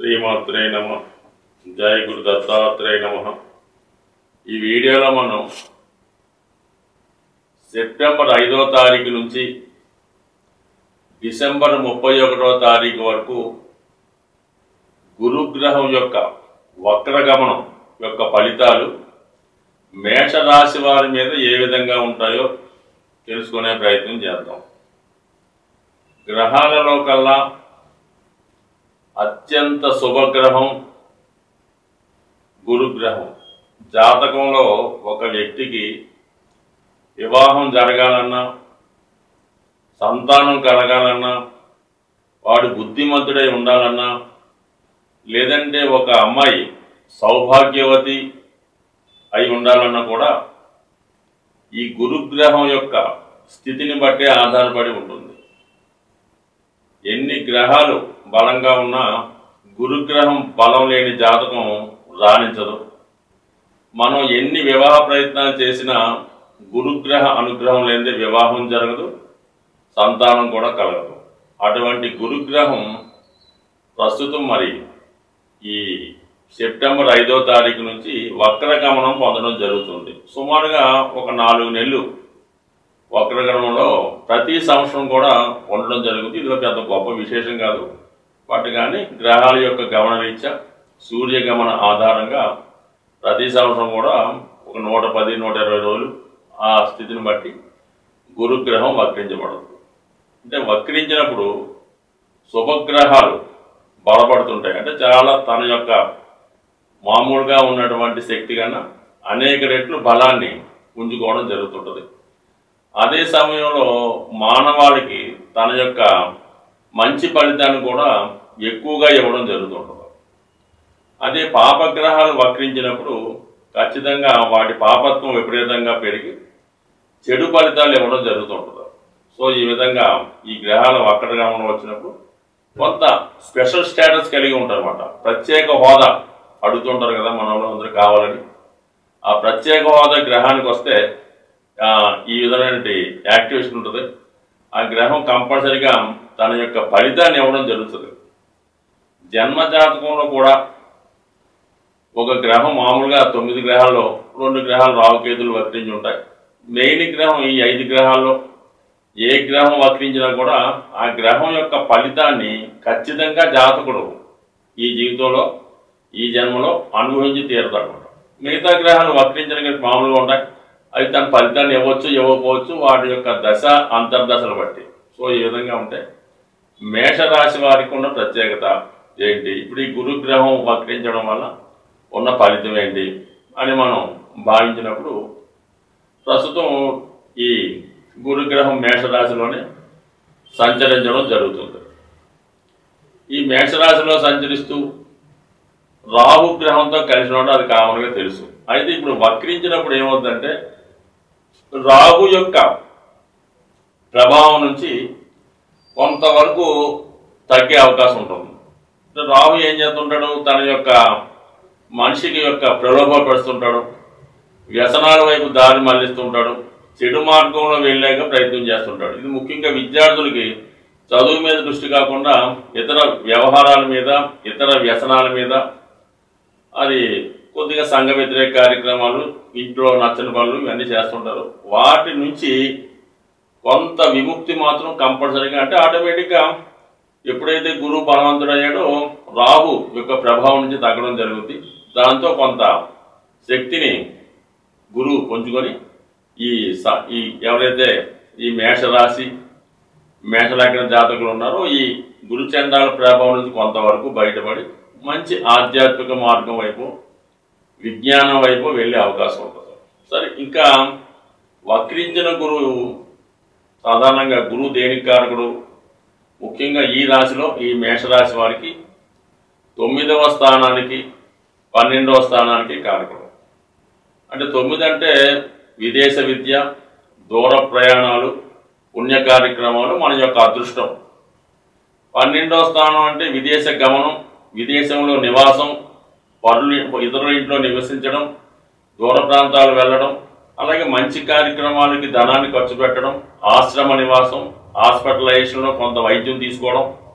శ్రీమాత్రే నమ జయ గురు దత్తాత్రేయ నమ ఈ వీడియోలో మనం సెప్టెంబర్ ఐదో తారీఖు నుంచి డిసెంబర్ ముప్పై ఒకటో తారీఖు వరకు గురుగ్రహం యొక్క వక్రగమనం యొక్క ఫలితాలు మేషరాశి వారి మీద ఏ విధంగా ఉంటాయో తెలుసుకునే ప్రయత్నం చేద్దాం గ్రహాలలో కల్లా అత్యంత శుభగ్రహం గురుగ్రహం జాతకంలో ఒక వ్యక్తికి వివాహం జరగాలన్నా సంతానం కలగాలన్నా వాడు బుద్ధిమంతుడై ఉండాలన్నా లేదంటే ఒక అమ్మాయి సౌభాగ్యవతి అయి ఉండాలన్నా కూడా ఈ గురుగ్రహం యొక్క స్థితిని బట్టే ఆధారపడి ఉంటుంది ఎన్ని గ్రహాలు బలంగా ఉన్నా గురుగ్రహం బలం లేని జాతకం రాణించదు మనం ఎన్ని వివాహ ప్రయత్నాలు చేసినా గురుగ్రహ అనుగ్రహం లేనిదే వివాహం జరగదు సంతానం కూడా కలగదు అటువంటి గురుగ్రహం ప్రస్తుతం మరి ఈ సెప్టెంబర్ ఐదో తారీఖు నుంచి వక్రగమనం పొందడం జరుగుతుంది సుమారుగా ఒక నాలుగు నెలలు వక్రగమనంలో ప్రతి సంవత్సరం కూడా ఉండడం జరుగుతుంది ఇది పెద్ద గొప్ప విశేషం కాదు వాటి కానీ గ్రహాల యొక్క గమన రీత్యా సూర్యగమన ఆధారంగా ప్రతి సంవత్సరం కూడా ఒక నూట పది నూట ఇరవై రోజులు ఆ స్థితిని బట్టి గురుగ్రహం వక్రించబడుతుంది అంటే వక్రించినప్పుడు శుభగ్రహాలు బలపడుతుంటాయి అంటే చాలా తన యొక్క మామూలుగా ఉన్నటువంటి శక్తి కన్నా అనేక రెట్లు బలాన్ని పుంజుకోవడం జరుగుతుంటుంది అదే సమయంలో మానవాళికి తన యొక్క మంచి ఫలితాన్ని కూడా ఎక్కువగా ఇవ్వడం జరుగుతుంటుంది అదే పాపగ్రహాలు వక్రించినప్పుడు ఖచ్చితంగా వాటి పాపత్వం విపరీతంగా పెరిగి చెడు ఫలితాలు ఇవ్వడం జరుగుతుంటుంది సో ఈ విధంగా ఈ గ్రహాల వక్రగమనం వచ్చినప్పుడు కొంత స్పెషల్ స్టేటస్ కలిగి ఉంటారు అనమాట ప్రత్యేక హోదా అడుగుతుంటారు కదా మన వాళ్ళు అందరూ కావాలని ఆ ప్రత్యేక హోదా గ్రహానికి వస్తే ఆ, ఈ విధమైన యాక్టివేషన్ ఉంటుంది ఆ గ్రహం కంపల్సరిగా తన యొక్క ఫలితాన్ని ఇవ్వడం జరుగుతుంది జన్మ జాతకంలో కూడా ఒక గ్రహం మామూలుగా తొమ్మిది గ్రహాల్లో రెండు గ్రహాలు రావుకేతులు వక్రించి ఉంటాయి మెయిన్ గ్రహం ఈ ఐదు గ్రహాల్లో ఏ గ్రహం వక్రించినా కూడా ఆ గ్రహం యొక్క ఫలితాన్ని ఖచ్చితంగా జాతకుడు ఈ జీవితంలో ఈ జన్మలో అనుభవించి తీరుతాడు మిగతా గ్రహాలు వక్రించిన కానీ మామూలుగా ఉంటాయి అవి తన ఫలితాన్ని ఇవ్వచ్చు ఇవ్వకపోవచ్చు వాటి యొక్క దశ అంతర్దశలు బట్టి సో ఈ విధంగా ఉంటాయి మేషరాశి వారికి ఉన్న ప్రత్యేకత ఏంటి ఇప్పుడు ఈ గురుగ్రహం వక్రించడం వల్ల ఉన్న ఫలితం ఏంటి అని మనం భావించినప్పుడు ప్రస్తుతం ఈ గురుగ్రహం మేషరాశిలోనే సంచరించడం జరుగుతుంది ఈ మేషరాశిలో సంచరిస్తూ రాహు గ్రహంతో కలిసి ఉండడం అది కామన్గా తెలుసు అయితే ఇప్పుడు వక్రించినప్పుడు ఏమవుతుందంటే రాహు యొక్క ప్రభావం నుంచి కొంతవరకు తగ్గే అవకాశం ఉంటుంది అంటే రాహు ఏం చేస్తుంటాడు తన యొక్క మనిషికి యొక్క ప్రలోభపరుస్తుంటాడు వ్యసనాల వైపు దారి మళ్లిస్తుంటాడు చెడు మార్గంలో వెళ్ళాక ప్రయత్నం చేస్తుంటాడు ఇది ముఖ్యంగా విద్యార్థులకి చదువు మీద దృష్టి కాకుండా ఇతర వ్యవహారాల మీద ఇతర వ్యసనాల మీద అది కొద్దిగా సంఘ వ్యతిరేక కార్యక్రమాలు ఇంట్లో నచ్చని పనులు ఇవన్నీ చేస్తుంటారు వాటి నుంచి కొంత విముక్తి మాత్రం కంపల్సరీగా అంటే ఆటోమేటిక్గా ఎప్పుడైతే గురువు బలవంతుడయ్యాడో రాహు యొక్క ప్రభావం నుంచి తగ్గడం జరుగుతుంది దాంతో కొంత శక్తిని గురువు పుంజుకొని ఈ స- ఈ ఎవరైతే ఈ మేషరాశి మేషలగ్న జాతకులు ఉన్నారో ఈ గురుచండాల ప్రభావం నుంచి కొంతవరకు బయటపడి మంచి ఆధ్యాత్మిక మార్గం వైపు విజ్ఞానం వైపు వెళ్ళే అవకాశం ఉంటుంది సరే ఇంకా వక్రించిన గురువు సాధారణంగా గురువు దేనికి కారకుడు ముఖ్యంగా ఈ రాశిలో ఈ మేషరాశి వారికి తొమ్మిదవ స్థానానికి పన్నెండవ స్థానానికి కారకుడు అంటే తొమ్మిది అంటే విదేశ విద్య దూర ప్రయాణాలు పుణ్య కార్యక్రమాలు మన యొక్క అదృష్టం పన్నెండవ స్థానం అంటే విదేశ గమనం విదేశంలో నివాసం పరులు ఇతరుల ఇంట్లో నివసించడం దూర ప్రాంతాలు వెళ్ళడం అలాగే మంచి కార్యక్రమాలకి ధనాన్ని ఖర్చు పెట్టడం ఆశ్రమ నివాసం హాస్పిటలైజేషన్లో కొంత వైద్యం తీసుకోవడం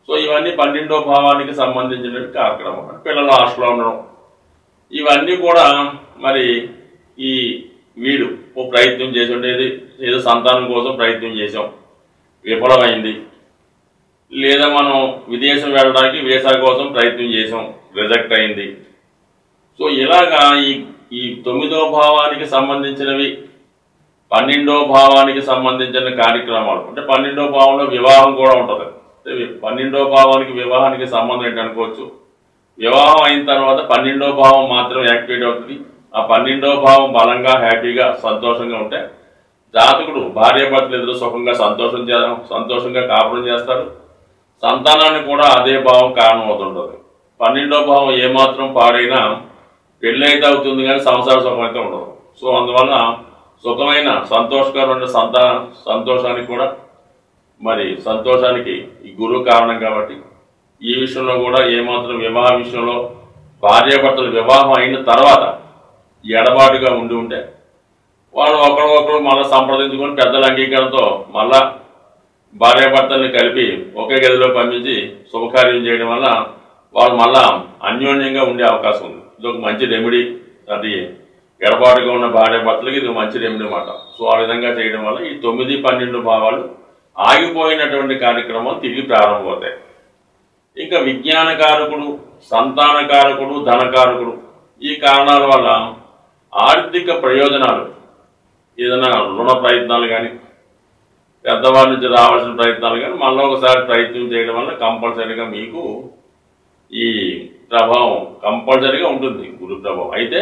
సో ఇవన్నీ పన్నెండో భావానికి సంబంధించిన కార్యక్రమం పిల్లలు హాస్టల్లో ఉండడం ఇవన్నీ కూడా మరి ఈ వీడు ఓ ప్రయత్నం చేసి ఉండేది ఏదో సంతానం కోసం ప్రయత్నం చేసాం విఫలమైంది లేదా మనం విదేశం వెళ్ళడానికి వీసా కోసం ప్రయత్నం చేసాం రిజెక్ట్ అయింది సో ఇలాగా ఈ ఈ తొమ్మిదో భావానికి సంబంధించినవి పన్నెండో భావానికి సంబంధించిన కార్యక్రమాలు అంటే పన్నెండో భావంలో వివాహం కూడా ఉంటుంది అంటే వి- పన్నెండో భావానికి వివాహానికి సంబంధం ఏంటి అనుకోవచ్చు వివాహం అయిన తర్వాత పన్నెండో భావం మాత్రం యాక్టివేట్ అవుతుంది ఆ పన్నెండో భావం బలంగా హ్యాపీగా సంతోషంగా ఉంటే జాతకుడు భార్యాభర్తలు ఎదురు సుఖంగా సంతోషం చే సంతోషంగా కాపురం చేస్తారు సంతానాన్ని కూడా అదే భావం కారణం అవుతుంటుంది పన్నెండో భావం ఏమాత్రం పాడైనా పెళ్ళి అయితే అవుతుంది కానీ సంసార సుఖం అయితే ఉండదు సో అందువల్ల సుఖమైన సంతోషకరమైన సంతాన సంతోషానికి కూడా మరి సంతోషానికి ఈ గురువు కారణం కాబట్టి ఈ విషయంలో కూడా ఏమాత్రం వివాహ విషయంలో భార్యాభర్తలు వివాహం అయిన తర్వాత ఎడబాటుగా ఉండి ఉంటే వాళ్ళు ఒకరికొకరు మళ్ళీ సంప్రదించుకొని పెద్దల అంగీకారంతో మళ్ళా భార్యాభర్తల్ని కలిపి ఒకే గదిలో పంపించి శుభకార్యం చేయడం వల్ల వాళ్ళు మళ్ళా అన్యోన్యంగా ఉండే అవకాశం ఉంది ఇది ఒక మంచి రెమెడీ అది ఎడబాటుగా ఉన్న భార్యాభర్తలకి ఇది ఒక మంచి రెమెడీ అన్నమాట సో ఆ విధంగా చేయడం వల్ల ఈ తొమ్మిది పన్నెండు భావాలు ఆగిపోయినటువంటి కార్యక్రమాలు తిరిగి ప్రారంభమవుతాయి ఇంకా విజ్ఞానకారకుడు సంతానకారకుడు ధనకారకుడు ఈ కారణాల వల్ల ఆర్థిక ప్రయోజనాలు ఏదైనా రుణ ప్రయత్నాలు కానీ పెద్దవారి నుంచి రావాల్సిన ప్రయత్నాలు కానీ మళ్ళీ ఒకసారి ప్రయత్నం చేయడం వల్ల కంపల్సరీగా మీకు ఈ ప్రభావం కంపల్సరీగా ఉంటుంది గురు ప్రభావం అయితే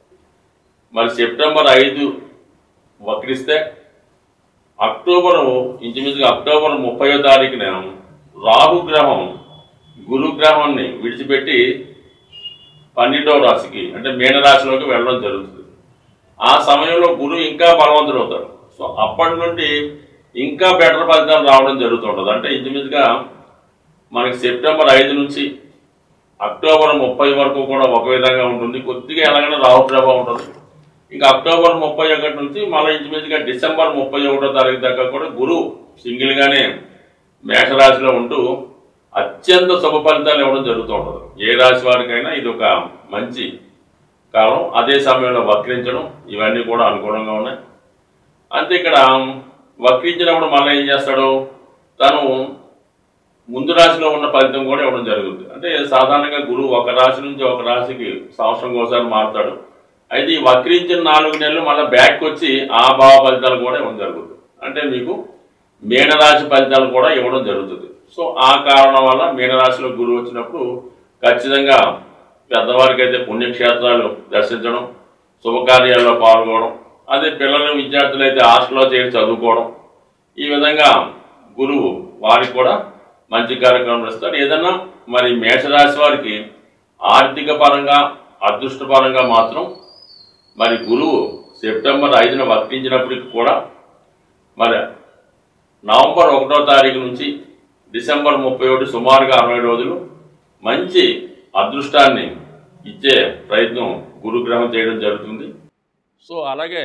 మరి సెప్టెంబర్ ఐదు వక్రిస్తే అక్టోబర్ ఇంచుమించుగా అక్టోబర్ ముప్పయో తారీఖున రాహుగ్రహం గురుగ్రహాన్ని విడిచిపెట్టి పన్నెండవ రాశికి అంటే మీనరాశిలోకి వెళ్ళడం జరుగుతుంది ఆ సమయంలో గురువు ఇంకా బలవంతుడు అవుతాడు సో అప్పటి నుండి ఇంకా బెటర్ ఫలితాలు రావడం జరుగుతుంటుంది అంటే ఇంచుమించుగా మనకి సెప్టెంబర్ ఐదు నుంచి అక్టోబర్ ముప్పై వరకు కూడా ఒక విధంగా ఉంటుంది కొద్దిగా ఎలాగైనా రాహు ప్రభావం ఉంటుంది ఇంకా అక్టోబర్ ముప్పై ఒకటి నుంచి మళ్ళీ ఇంచుమించుగా డిసెంబర్ ముప్పై ఒకటో తారీఖు దాకా కూడా గురువు సింగిల్గానే మేషరాశిలో ఉంటూ అత్యంత శుభ ఫలితాలు ఇవ్వడం జరుగుతూ ఉంటుంది ఏ రాశి వారికైనా ఇది ఒక మంచి కాలం అదే సమయంలో వక్రించడం ఇవన్నీ కూడా అనుకూలంగా ఉన్నాయి అంతే ఇక్కడ వక్రించినప్పుడు మళ్ళీ ఏం చేస్తాడు తను ముందు రాశిలో ఉన్న ఫలితం కూడా ఇవ్వడం జరుగుతుంది అంటే సాధారణంగా గురువు ఒక రాశి నుంచి ఒక రాశికి సంవత్సరం ఒకసారి మారుతాడు అయితే ఈ వక్రించిన నాలుగు నెలలు మళ్ళీ బ్యాక్ వచ్చి ఆ భావ ఫలితాలు కూడా ఇవ్వడం జరుగుతుంది అంటే మీకు మీనరాశి ఫలితాలు కూడా ఇవ్వడం జరుగుతుంది సో ఆ కారణం వల్ల మీనరాశిలో గురువు వచ్చినప్పుడు ఖచ్చితంగా పెద్దవారికి అయితే పుణ్యక్షేత్రాలు దర్శించడం శుభకార్యాల్లో పాల్గొనడం అదే పిల్లలు విద్యార్థులు అయితే హాస్టల్లో చేరి చదువుకోవడం ఈ విధంగా గురువు వారికి కూడా మంచి కార్యక్రమం ఇస్తాడు ఏదన్నా మరి మేషరాశి వారికి ఆర్థిక పరంగా అదృష్ట పరంగా మాత్రం మరి గురువు సెప్టెంబర్ ఐదున వర్తించినప్పటికి కూడా మరి నవంబర్ ఒకటో తారీఖు నుంచి డిసెంబర్ ముప్పై ఒకటి సుమారుగా అరవై రోజులు మంచి అదృష్టాన్ని ఇచ్చే ప్రయత్నం గురుగ్రహం చేయడం జరుగుతుంది సో అలాగే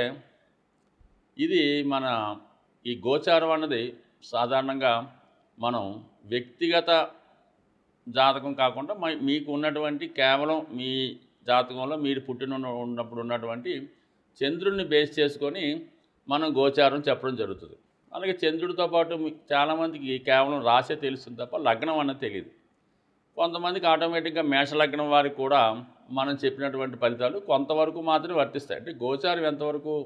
ఇది మన ఈ గోచారం అన్నది సాధారణంగా మనం వ్యక్తిగత జాతకం కాకుండా మ- మీకు ఉన్నటువంటి కేవలం మీ జాతకంలో మీరు పుట్టిన ఉన్న- ఉన్నప్పుడు ఉన్నటువంటి చంద్రుడిని బేస్ చేసుకొని మనం గోచారం చెప్పడం జరుగుతుంది అలాగే చంద్రుడితో పాటు మీ- చాలామందికి కేవలం రాసే తెలుస్తుంది తప్ప లగ్నం అన్నది తెలియదు కొంతమందికి ఆటోమేటిక్గా మేషలగ్నం వారికి కూడా మనం చెప్పినటువంటి ఫలితాలు కొంతవరకు మాత్రమే వర్తిస్తాయి అంటే గోచారం ఎంతవరకు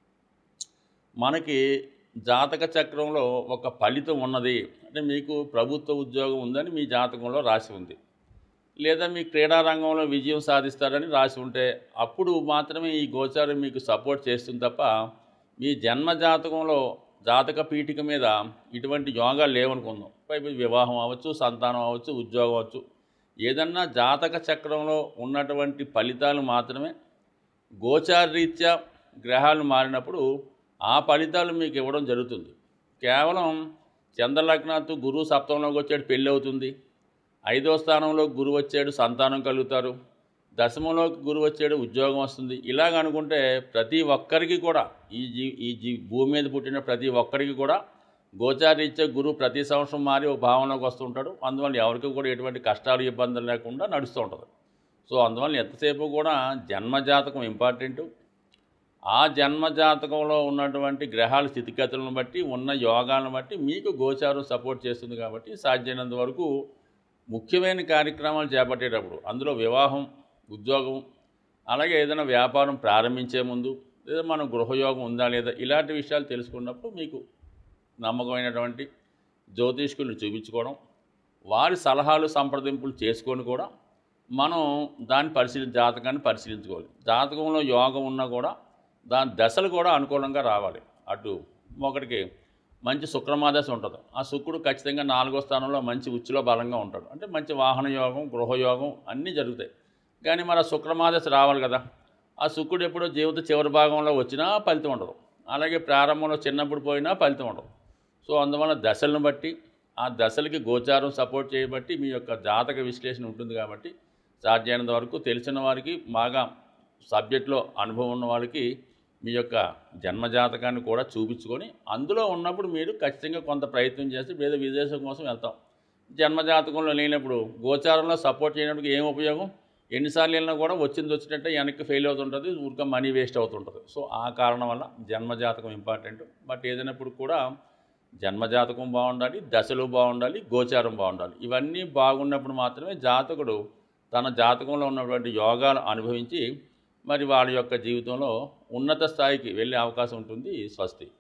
మనకి జాతక చక్రంలో ఒక ఫలితం ఉన్నది అంటే మీకు ప్రభుత్వ ఉద్యోగం ఉందని మీ జాతకంలో రాసి ఉంది లేదా మీ క్రీడా రంగంలో విజయం సాధిస్తారని రాసి ఉంటే అప్పుడు మాత్రమే ఈ గోచారం మీకు సపోర్ట్ చేస్తుంది తప్ప మీ జన్మ జాతకంలో జాతక పీఠిక మీద ఇటువంటి యోగాలు లేవనుకుందాం పైపు వివాహం అవ్వచ్చు సంతానం అవ్వచ్చు ఉద్యోగం అవ్వచ్చు ఏదన్నా జాతక చక్రంలో ఉన్నటువంటి ఫలితాలు మాత్రమే గోచారరీత్యా గ్రహాలు మారినప్పుడు ఆ ఫలితాలు మీకు ఇవ్వడం జరుగుతుంది కేవలం చంద్రలగ్నాత్తు గురువు సప్తంలోకి వచ్చాడు పెళ్ళి అవుతుంది ఐదో స్థానంలో గురువు వచ్చాడు సంతానం కలుగుతారు దశమంలోకి గురువు వచ్చాడు ఉద్యోగం వస్తుంది ఇలాగ అనుకుంటే ప్రతి ఒక్కరికి కూడా ఈ జీ ఈ జీ భూమి మీద పుట్టిన ప్రతి ఒక్కరికి కూడా గోచారీత్యా గురువు ప్రతి సంవత్సరం మారి ఒక భావనలోకి వస్తుంటాడు అందువల్ల ఎవరికి కూడా ఎటువంటి కష్టాలు ఇబ్బందులు లేకుండా నడుస్తూ ఉంటుంది సో అందువల్ల ఎంతసేపు కూడా జన్మజాతకం ఇంపార్టెంటు ఆ జన్మజాతకంలో ఉన్నటువంటి గ్రహాల స్థితిగతులను బట్టి ఉన్న యోగాలను బట్టి మీకు గోచారం సపోర్ట్ చేస్తుంది కాబట్టి సాధ్యమైనంత వరకు ముఖ్యమైన కార్యక్రమాలు చేపట్టేటప్పుడు అందులో వివాహం ఉద్యోగం అలాగే ఏదైనా వ్యాపారం ప్రారంభించే ముందు లేదా మన గృహయోగం ఉందా లేదా ఇలాంటి విషయాలు తెలుసుకున్నప్పుడు మీకు నమ్మకమైనటువంటి జ్యోతిష్కుల్ని చూపించుకోవడం వారి సలహాలు సంప్రదింపులు చేసుకొని కూడా మనం దాన్ని పరిశీలి జాతకాన్ని పరిశీలించుకోవాలి జాతకంలో యోగం ఉన్నా కూడా దాని దశలు కూడా అనుకూలంగా రావాలి అటు ఒకటికి మంచి శుక్రమాదశ ఉంటుంది ఆ శుక్రుడు ఖచ్చితంగా నాలుగో స్థానంలో మంచి ఉచ్చులో బలంగా ఉంటాడు అంటే మంచి వాహన యోగం గృహయోగం అన్నీ జరుగుతాయి కానీ మరి ఆ శుక్రమాదశ రావాలి కదా ఆ శుక్రుడు ఎప్పుడో జీవిత చివరి భాగంలో వచ్చినా ఫలితం ఉండదు అలాగే ప్రారంభంలో చిన్నప్పుడు పోయినా ఫలితం ఉండదు సో అందువల్ల దశలను బట్టి ఆ దశలకి గోచారం సపోర్ట్ చేయబట్టి మీ యొక్క జాతక విశ్లేషణ ఉంటుంది కాబట్టి సాధ్యమైనంత వరకు తెలిసిన వారికి బాగా సబ్జెక్ట్లో అనుభవం ఉన్న వాళ్ళకి మీ యొక్క జన్మజాతకాన్ని కూడా చూపించుకొని అందులో ఉన్నప్పుడు మీరు ఖచ్చితంగా కొంత ప్రయత్నం చేసి వేరే విదేశం కోసం వెళ్తాం జన్మజాతకంలో లేనప్పుడు గోచారంలో సపోర్ట్ చేయడానికి ఏం ఉపయోగం ఎన్నిసార్లు వెళ్ళినా కూడా వచ్చింది వచ్చినట్టే వెనక్కి ఫెయిల్ అవుతుంటుంది ఊరికే మనీ వేస్ట్ అవుతుంటుంది సో ఆ కారణం వల్ల జన్మజాతకం ఇంపార్టెంట్ బట్ ఏదైనప్పుడు కూడా జన్మజాతకం బాగుండాలి దశలు బాగుండాలి గోచారం బాగుండాలి ఇవన్నీ బాగున్నప్పుడు మాత్రమే జాతకుడు తన జాతకంలో ఉన్నటువంటి యోగాలు అనుభవించి మరి వాళ్ళ యొక్క జీవితంలో ఉన్నత స్థాయికి వెళ్ళే అవకాశం ఉంటుంది స్వస్తి